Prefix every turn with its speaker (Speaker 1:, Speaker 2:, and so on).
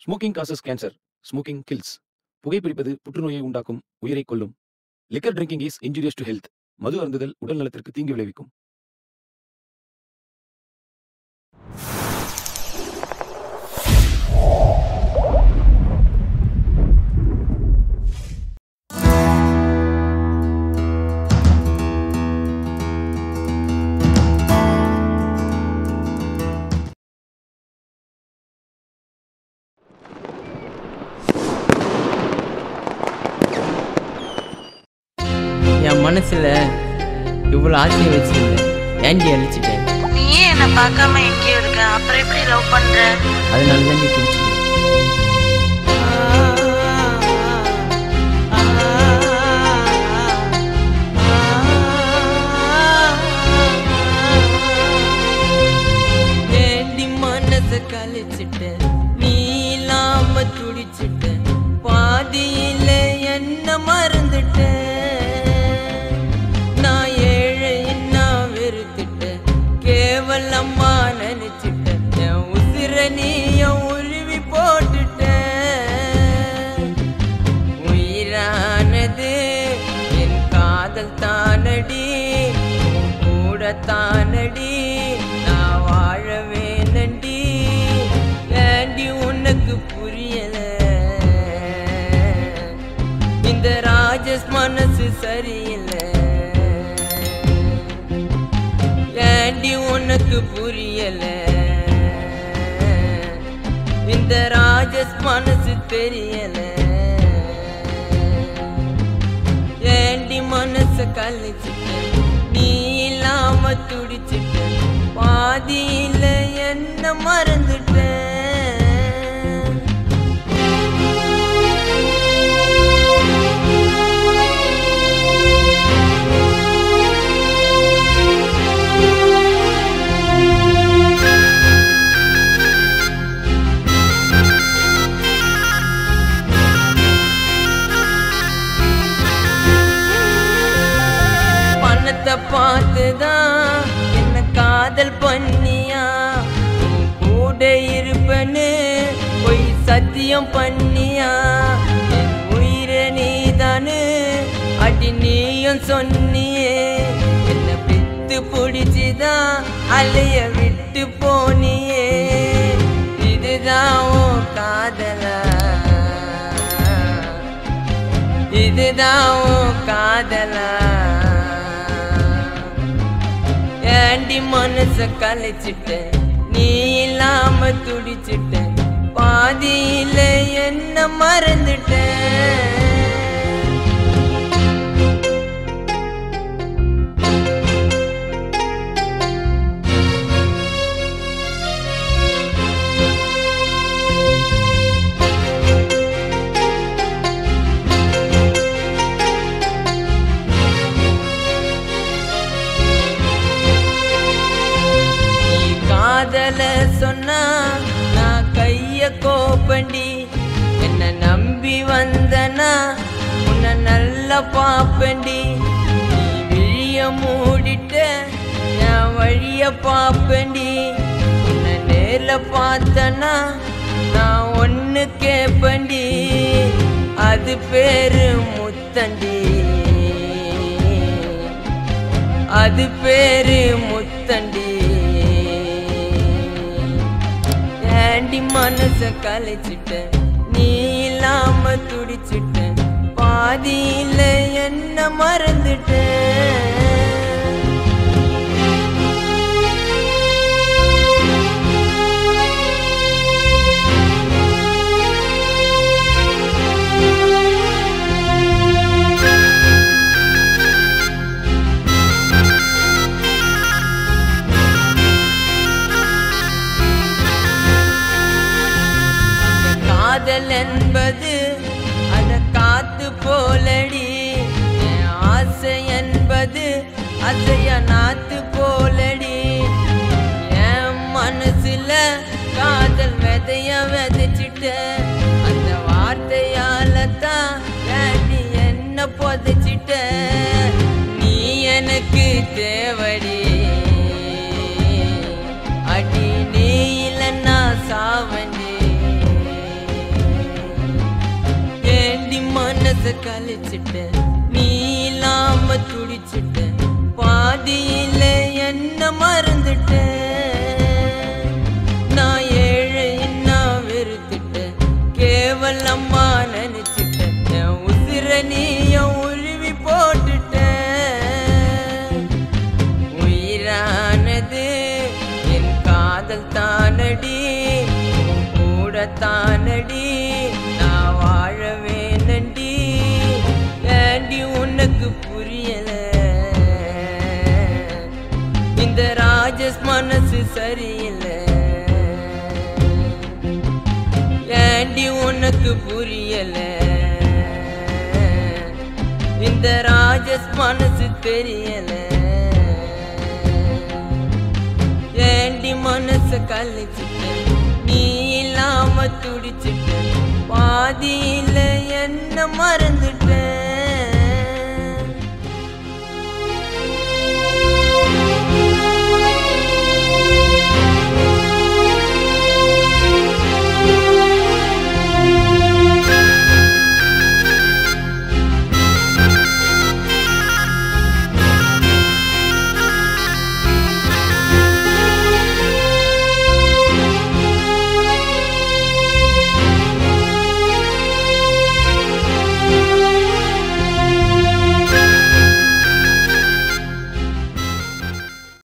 Speaker 1: smoking causes cancer smoking kills புகைப்பிடிப்பது புற்றுநோயை உண்டாக்கும் உயிரை கொல்லும் liquor drinking is injurious to health மது அருந்துதல் உடல் நலத்திற்கு தீங்கு விளைவிக்கும்
Speaker 2: என் மனசுல இவ்வளோ ஆசையை வச்சிருந்தேன் ஏண்டி அழிச்சிட்டேன்
Speaker 3: நீ ஏன் என்ன பார்க்காம எங்கேயோ இருக்க அப்புறம் எப்படி லவ் பண்ற
Speaker 2: அதனால தான் நீ பிடிச்சிட்டேன் ஏண்டி மனச கழிச்சிட்ட நீ இல்லாம துடிச்சிட்ட பாதியில என்ன மறந்துட்ட நான் ஏழை நான் வெறுத்துட்ட கேவலமா நினைச்சிட்ட என் உசிர நீயும் உருவி போட்டுட்ட உயிரானது என் காதல் தானடி உன் கூட தானடி நான் வாழவே நண்டி ஏண்டி உனக்கு புரியல இந்த ராஜஸ் மனசு சரியில்லை ஏண்டி உனக்கு புரியல இந்த ராஜஸ் மனசு தெரியல ஏண்டி மனச கழிச்சிட்ட நீ இல்லாம துடிச்சிட்ட பாதியில என்ன மறந்துட்ட பணத்தை பார்த்துதான் என்ன காதல் பண்ணியா உன் கூட இருப்பேன்னு பொய் சத்தியம் பண்ணியா என் உயிரை நீதானு அடி நீயும் சொன்னியே என்ன பித்து பிடிச்சுதான் அலைய விட்டு போனியே இதுதான் உன் காதலா இதுதான் உன் காதலா ஏண்டி மனச கலைச்சிட்ட நீ இல்லாம துடிச்சிட்ட பாதியில என்ன மறந்துட்ட நீ காதல சொன்னா நான் கைய கோப்பண்டி என்ன நம்பி வந்தனா உன்னை நல்லா பாப்பண்டி நீ விழிய மூடிட்ட என் வழிய பாப்பண்டி உன்னை நேர்ல பார்த்தனா நான் ஒன்னு கேப்பண்டி அது பேரு முத்தண்டி அது பேரு முத்தண்டி ஏண்டி மனச கலைச்சிட்ட நீ இல்லாம துடிச்சிட்ட பாதியில என்ன மறந்துட்ட காதல் என்பது அத காத்து போலடி என் ஆசை என்பது அசைய நாத்து போலடி என் மனசுல காதல் விதைய விதைச்சிட்ட அந்த வார்த்தையால தான் ஏண்டி என்ன புதைச்சிட்ட நீ எனக்கு தேவடி அடி நீ இல்லைன்னா சாவண்டி மனச கழிச்சிட்ட நீ இல்லாம துடிச்சிட்ட பாதியில என்ன மறந்துட்ட நான் ஏழை நான் வெறுத்துட்டேன் கேவலம்மா நினைச்சிட்டேன் என் உசிர நீயும் உருவி போட்டுட்ட உயிரானது என் காதல் தானடி உன் கூட தானடி நான் வாழ வேணண்டி ஏண்டி உனக்கு புரியல இந்த ராஜஸ் மனசு சரியில்லை ஏண்டி உனக்கு புரியல இந்த ராஜஸ் மனசு தெரியல ஏண்டி மனச கழிச்சிட்ட நீ இல்லாம துடிச்சிட்ட பாதியில என்ன மறந்துட்ட